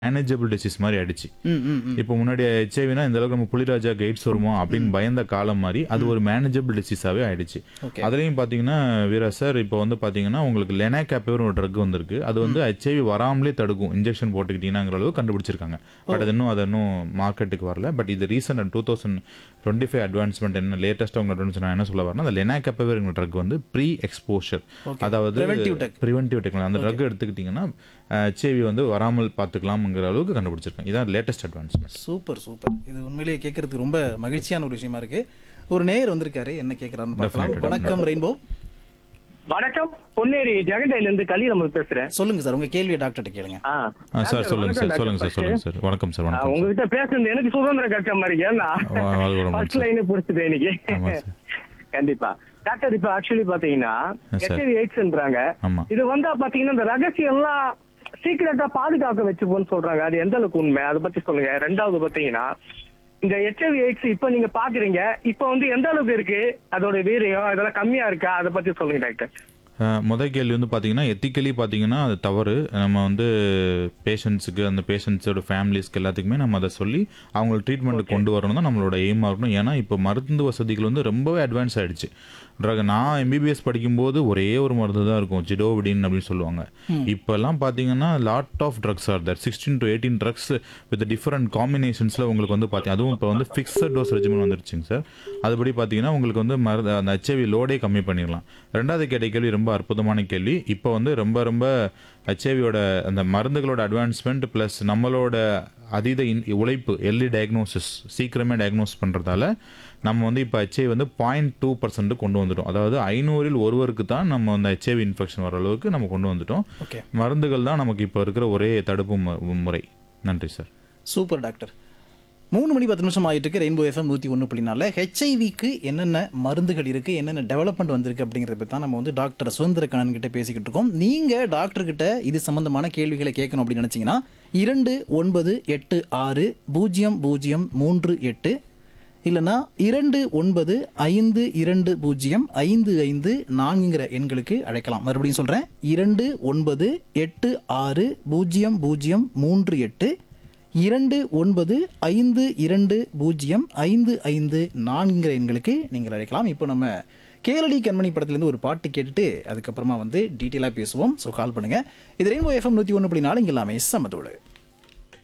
Manageable disease மாதிரி ஆயிடுச்சு ம் ம் ம் இப்போ முன்னாடி ஹெச்ஐவினா இந்த அளவுக்கு நம்ம புலிராஜா கைட்ஸ் வருமோ அப்படின்னு பயந்த காலம் மாதிரி அது ஒரு மேனேஜபிள் டிசீஸாவே ஆயிடுச்சு ஓகே அதுலயும் பாத்தீங்கன்னா வீரா சார் இப்போ வந்து பாத்தீங்கன்னா உங்களுக்கு லெனாகேப்பர் ஒரு ட்ரக் வந்திருக்கு அது வந்து ஹெச்ஐவி வராமலே தடுக்கும் இன்ஜெக்ஷன் போட்டுக்கிட்டீங்கங்கிற அளவு கண்டுபிடிச்சிருக்காங்க பட் அது இன்னும் அது இன்னும் மார்க்கெட்டுக்கு வரல பட் இது recent two thousand twenty five advancement என்ன லேட்டஸ்ட்டாக உங்க அட்வான்ஸ் நான் என்ன சொல்ல வரேன்னா அந்த லெனாகேப்பர் ட்ரக் வந்து ப்ரீ எக்ஸ்போஷர் Okay. அதாவது Preventive tech. ப்ரிவென்டிவ் டெக்னாலஜி அந்த ட்ரக் எடுத்துக்கிட்டிங்கன்னா ஹெச்ஐவி வந்து வராமல் பார்த்துக்கலாம்ங்கிற அளவுக்கு கண்டுபிடிச்சிருக்காங்க இதான் லேட்டஸ்ட் அட்வான்ஸ்மெண்ட் சூப்பர் சூப்பர் இது உண்மையிலேயே கேட்கறதுக்கு ரொம்ப மகிழ்ச்சியான ஒரு விஷயமா இருக்கு ஒரு நேயர் வந்திருக்காரு என்ன கேட்கறாருன்னு பார்க்கலாம் Definitely, வணக்கம் ரெயின்போ வணக்கம் பொன்னேரி ஜெகண்டையில இருந்து கலிரமல் பேசுறேன் சொல்லுங்க சார் உங்க கேள்வியை டாக்டர்கிட்ட கேளுங்க ஆ. ஆ சார் சொல்லுங்க சார் வணக்கம் சொல்லுங்க சார் டாக்டர் சொல்லுங்க சார் வணக்கம் சார் ஆ, வணக்கம் சார் உங்ககிட்ட பேசுறது எனக்கு சுதந்திரம் கிடைச்ச மாதிரி ஏன்னா வா- வாழ்க வளமுடன் ஃபர்ஸ்ட் சார். லைனே புடிச்சது இன்னைக்கு ஆமா சார். கண்டிப்பா டாக்டர் இப்ப ஆக்சுவலி பாத்தீங்கன்னா Yes, sir. ஹெச்ஐவி எய்ட்ஸ்ன்றாங்க ஆமா. இது வந்தா பாத்தீங்கன்னா இந்த ரகசியம் எல்லாம் சீக்கிரட்டா பாதுகாக்க வச்சுப்போன்னு சொல்றாங்க அது எந்த அளவுக்கு உண்மை அதை பத்தி சொல்லுங்க ரெண்டாவது பாத்தீங்கன்னா இந்த ஹெச்ஐவி எய்ட்ஸ் இப்ப நீங்க பாக்குறீங்க இப்ப வந்து எந்த அளவுக்கு இருக்கு அதோட வீரியம் இதெல்லாம் கம்மியா இருக்கா அதை பத்தி சொல்லுங்க டாக்டர் அஹ், முதல் கேள்வி வந்து பார்த்தீங்கன்னா எத்திக்கலி பார்த்தீங்கன்னா அது தவறு நம்ம வந்து பேஷண்ட்ஸுக்கு அந்த பேஷண்ட்ஸோட ஃபேமிலிஸ்க்கு எல்லாத்துக்குமே நம்ம அதை சொல்லி அவங்களுக்கு ட்ரீட்மெண்ட் கொண்டு வரணும் தான் நம்மளோட எய்மாக இருக்கணும் ஏன்னா இப்போ மருந்து வசதிகள் வந்து ரொம்பவே அட்வான்ஸ் ஆயிடுச்சு ட்ரக் நான் எம்பிபிஎஸ் படிக்கும்போது ஒரே ஒரு மருந்து தான் இருக்கும் ஜிடோவிடின் அப்படின்னு சொல்லுவாங்க இப்போல்லாம் பார்த்தீங்கன்னா lot of drugs are there sixteen to eighteen drugs with different காம்பினேஷன்ஸில் உங்களுக்கு வந்து பார்த்தீங்க அதுவும் இப்போ வந்து ஃபிக்ஸட் டோஸ் ரெஜிமெண்ட் வந்துருச்சுங்க சார் அதுபடி பார்த்தீங்கன்னா உங்களுக்கு வந்து மருந்து அந்த ஹெச்ஐவி லோடே கம்மி பண்ணிடலாம் ரெண்டாவது கேட்ட கேள்வி ரொம்ப அற்புதமான கேள்வி இப்போ வந்து ரொம்ப ரொம்ப ஹெச்ஐவியோட அந்த மருந்துகளோட அட்வான்ஸ்மெண்ட் ப்ளஸ் நம்மளோட அதீத இன் உழைப்பு எர்லி டயக்னோசிஸ் சீக்கிரமே டயக்னோஸ் பண்ணுறதால நம்ம வந்து இப்போ ஹெச்ஐவி வந்து பாயிண்ட் டூ பர்சன்ட் கொண்டு வந்துட்டோம் அதாவது ஐநூறில் ஒருவருக்கு தான் நம்ம அந்த ஹெச்ஐவி இன்ஃபெக்ஷன் வர அளவுக்கு நம்ம கொண்டு வந்துட்டோம் ஓகே மருந்துகள் தான் நமக்கு இப்போ இருக்கிற ஒரே தடுப்பு மு- முறை நன்றி சார் சூப்பர் டாக்டர் மூணு மணி பத்து நிமிஷம் ஆயிட்டு இருக்கு ரெயின்போ எஃப்எம் நூற்றி ஒன்று புள்ளினால ஹெச்ஐவிக்கு என்னென்ன மருந்துகள் இருக்குது என்னென்ன டெவலப்மெண்ட் வந்திருக்கு அப்படிங்கிறத பற்றி தான் நம்ம வந்து டாக்டர் சுதந்திர கண்ணன் கிட்ட பேசிக்கிட்டு இருக்கோம் நீங்கள் டாக்டர் கிட்ட இது சம்பந்தமான கேள்விகளை கேட்கணும் அப்படின்னு நினச்சிங்கன்னா இரண்டு ஒன்பது எட்டு ஆறு பூஜ்ஜியம் பூஜ்ஜியம் மூன்று எட்டு இல்லைனா இரண்டு ஒன்பது ஐந்து இரண்டு பூஜ்ஜியம் ஐந்து ஐந்து நான்குங்கிற எண்களுக்கு அழைக்கலாம் மறுபடியும் சொல்கிறேன் இரண்டு ஒன்பது எட்டு ஆறு பூஜ்ஜியம் பூஜ்ஜியம் மூன்று எட்டு இரண்டு ஒன்பது ஐந்து இரண்டு பூஜ்ஜியம் ஐந்து ஐந்து நான்குங்கிற எண்களுக்கு நீங்கள் அழைக்கலாம் இப்போ நம்ம கேரளி கண்மணி படத்துலேருந்து ஒரு பாட்டு கேட்டுட்டு அதுக்கப்புறமா வந்து டீட்டெயிலாக பேசுவோம் ஸோ கால் பண்ணுங்கள் இது ரெயின்போ எஃப்எம் நூற்றி ஒன்று புள்ளி நாலு இங்கே எல்லாமே சமத்தோடு